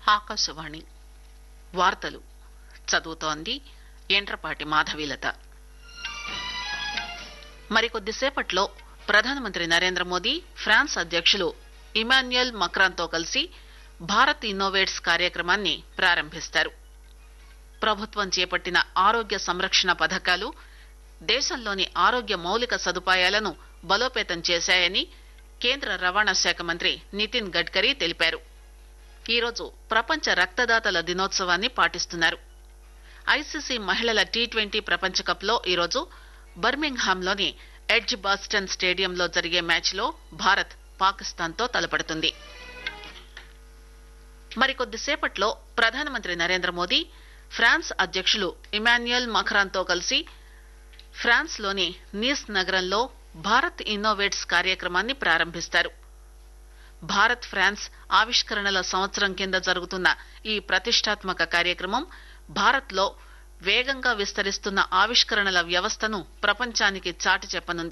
ఆకాశవాణి వార్తలు చదువుతోంది ఎండ్రపాటి మాధవీలత మరికొద్దిసేపట్లో ప్రధానమంత్రి నరేంద్ర మోదీ ఫ్రాన్స్ అధ్యక్షులు ఇమాన్యుయల్ మక్రాన్తో కలిసి భారత్ ఇన్నోవేట్స్ కార్యక్రమాన్ని ప్రారంభిస్తారు ప్రభుత్వం చేపట్టిన ఆరోగ్య సంరక్షణ పథకాలు దేశంలోని ఆరోగ్య మౌలిక సదుపాయాలను బలోపేతం చేశాయని కేంద్ర రవాణా శాఖ మంత్రి నితిన్ గడ్కరీ తెలిపారు ఈరోజు ప్రపంచ రక్తదాతల దినోత్సవాన్ని పాటిస్తున్నారు ఐసీసీ మహిళల టీ ట్వంటీ ప్రపంచ కప్ లో ఈరోజు బర్మింగ్హామ్ లోని ఎడ్జ్ బాస్టన్ స్టేడియంలో జరిగే మ్యాచ్ లో భారత్ పాకిస్తాన్ తో తలపడుతుంది మరికొద్దిసేపట్లో ప్రధానమంత్రి నరేంద్ర మోదీ ఫ్రాన్స్ అధ్యక్షులు ఇమాన్యుయల్ మఖ్రాన్ తో కలిసి ఫ్రాన్స్ లోని నీస్ నగరంలో భారత్ ఇన్నోవేట్స్ కార్యక్రమాన్ని ప్రారంభిస్తారు భారత్ ఫ్రాన్స్ ఆవిష్కరణల సంవత్సరం కింద జరుగుతున్న ఈ ప్రతిష్టాత్మక కార్యక్రమం భారత్ లో వేగంగా విస్తరిస్తున్న ఆవిష్కరణల వ్యవస్థను ప్రపంచానికి చాటి చెప్పనుంది